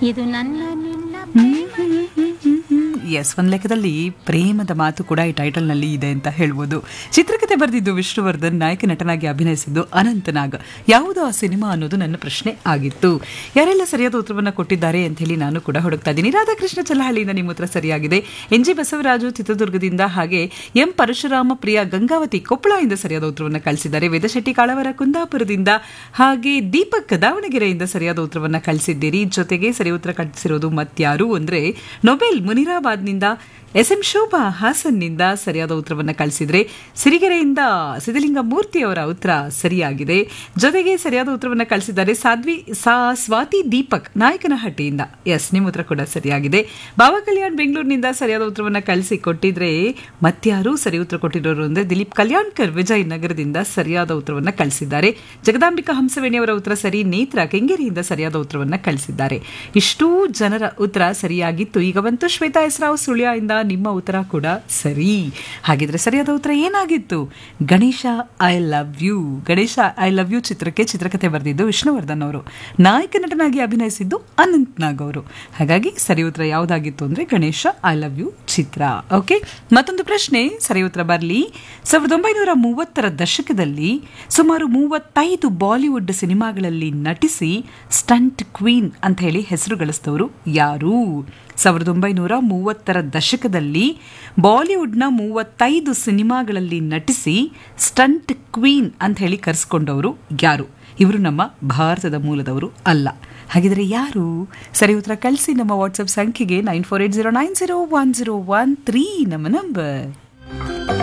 ಇದು ನನ್ನ ನಿನ್ನ ಎಸ್ ಒಂದು ಲೆಕ್ಕದಲ್ಲಿ ಪ್ರೇಮದ ಮಾತು ಕೂಡ ಈ ಟೈಟಲ್ನಲ್ಲಿ ಇದೆ ಅಂತ ಹೇಳ್ಬೋದು ಚಿತ್ರಕಥೆ ಬರೆದಿದ್ದು ವಿಷ್ಣುವರ್ಧನ್ ನಾಯಕ ನಟನಾಗಿ ಅಭಿನಯಿಸಿದ್ದು ಅನಂತನಾಗ್ ಯಾವುದು ಆ ಸಿನಿಮಾ ಅನ್ನೋದು ನನ್ನ ಪ್ರಶ್ನೆ ಆಗಿತ್ತು ಯಾರೆಲ್ಲ ಸರಿಯಾದ ಉತ್ತರವನ್ನು ಕೊಟ್ಟಿದ್ದಾರೆ ಅಂತ ಹೇಳಿ ನಾನು ಕೂಡ ಹುಡುಕ್ತಾ ಇದ್ದೀನಿ ರಾಧಾಕೃಷ್ಣ ಚಲ್ಲಹಳ್ಳಿಯಿಂದ ನಿಮ್ಮ ಉತ್ತರ ಸರಿಯಾಗಿದೆ ಎನ್ ಜಿ ಬಸವರಾಜು ಚಿತ್ರದುರ್ಗದಿಂದ ಹಾಗೆ ಎಂ ಪರಶುರಾಮ ಪ್ರಿಯ ಗಂಗಾವತಿ ಕೊಪ್ಪಳದಿಂದ ಸರಿಯಾದ ಉತ್ತರವನ್ನು ಕಳಿಸಿದ್ದಾರೆ ವೇದಶೆಟ್ಟಿ ಕಾಳವರ ಕುಂದಾಪುರದಿಂದ ಹಾಗೆ ದೀಪಕ್ ದಾವಣಗೆರೆಯಿಂದ ಸರಿಯಾದ ಉತ್ತರವನ್ನು ಕಳಿಸಿದ್ದೀರಿ ಜೊತೆಗೆ ಸರಿ ಉತ್ತರ ಕಳಿಸಿರೋದು ಮತ್ಯಾರು ಅಂದ್ರೆ ನೊಬೆಲ್ ಮುನಿರಾಬಾದ್ನಿಂದ ಎಸ್ ಎಂ ಶೋಭಾ ಹಾಸನ್ನಿಂದ ಸರಿಯಾದ ಉತ್ತರವನ್ನು ಕಳಿಸಿದ್ರೆ ಸಿರಿಗೆರೆಯಿಂದ ಸಿದ್ದಲಿಂಗ ಮೂರ್ತಿ ಅವರ ಉತ್ತರ ಸರಿಯಾಗಿದೆ ಜೊತೆಗೆ ಸರಿಯಾದ ಉತ್ತರವನ್ನು ಕಳಿಸಿದ್ದಾರೆ ಸಾಧ್ವಿ ಸಾ ಸ್ವಾತಿ ದೀಪಕ್ ನಾಯಕನಹಟ್ಟಿಯಿಂದ ಎಸ್ ನಿಮ್ಮ ಉತ್ತರ ಕೂಡ ಸರಿಯಾಗಿದೆ ಬಾಬಾ ಕಲ್ಯಾಣ್ ಬೆಂಗಳೂರಿನಿಂದ ಸರಿಯಾದ ಉತ್ತರವನ್ನು ಕಳಿಸಿ ಕೊಟ್ಟಿದ್ರೆ ಮತ್ಯಾರು ಸರಿ ಉತ್ತರ ಕೊಟ್ಟಿರೋರು ಅಂದ್ರೆ ದಿಲೀಪ್ ಕಲ್ಯಾಣ್ಕರ್ ವಿಜಯ್ ನಗರದಿಂದ ಸರಿಯಾದ ಉತ್ತರವನ್ನು ಕಳಿಸಿದ್ದಾರೆ ಜಗದಾಂಬಿಕಾ ಹಂಸವೇಣಿ ಅವರ ಉತ್ತರ ಸರಿ ನೇತ್ರ ಕೆಂಗೇರಿಯಿಂದ ಸರಿಯಾದ ಉತ್ತರವನ್ನು ಕಳಿಸಿದ್ದಾರೆ ಇಷ್ಟೂ ಜನರ ಉತ್ತರ ಸರಿಯಾಗಿತ್ತು ಈಗ ಬಂತು ಶ್ವೇತಾ ಹೆಸರಾವ್ ಸುಳ್ಯದಿಂದ ನಿಮ್ಮ ಉತ್ತರ ಕೂಡ ಸರಿ ಹಾಗಿದ್ರೆ ಸರಿಯಾದ ಉತ್ತರ ಏನಾಗಿತ್ತು Ganesha I love you Ganesha I love you ಚಿತ್ರಕ್ಕೆ ಚಿತ್ರಕಥೆ ಬರೆದಿದ್ದು ವಿಷ್ಣುವರ್ಧನ್ ಅವರು ನಾಯಕ ನಟನಾಗಿ ಅಭಿನಯಿಸಿದ್ದು ಅನಂತ್ನಾಗ್ ಅವರು ಹಾಗಾಗಿ ಸರಿ ಉತ್ತರ ಯಾವುದಾಗಿತ್ತು ಅಂದ್ರೆ ಗಣೇಶ ಐ ಲವ್ ಯು ಚಿತ್ರ ಓಕೆ ಮತ್ತೊಂದು ಪ್ರಶ್ನೆ ಸರಿ ಉತ್ತರ ಬರಲಿ ಸಾವಿರದ ಒಂಬೈನೂರ ಮೂವತ್ತರ ದಶಕದಲ್ಲಿ ಸುಮಾರು ಮೂವತ್ತೈದು ಬಾಲಿವುಡ್ ಸಿನಿಮಾಗಳಲ್ಲಿ ನಟಿಸಿ ಸ್ಟಂಟ್ ಕ್ವೀನ್ ಅಂತ ಹೇಳಿ ಹೆಸರು ಗಳಿಸಿದವರು ಯಾರು ಸಾವಿರದ ಒಂಬೈನೂರ ಮೂವತ್ತರ ದಶಕದಲ್ಲಿ ಬಾಲಿವುಡ್ನ ಮೂವತ್ತೈದು ಸಿನಿಮಾಗಳಲ್ಲಿ ನಟಿಸಿ ಸ್ಟಂಟ್ ಕ್ವೀನ್ ಅಂತ ಹೇಳಿ ಕರೆಸ್ಕೊಂಡವರು ಯಾರು ಇವರು ನಮ್ಮ ಭಾರತದ ಮೂಲದವರು ಅಲ್ಲ ಹಾಗಿದ್ರೆ ಯಾರು ಸರಿ ಉತ್ತರ ಕಳಿಸಿ ನಮ್ಮ ವಾಟ್ಸಪ್ ಸಂಖ್ಯೆಗೆ nine four eight zero nine zero one zero one three ನಮ್ಮ ನಂಬರ್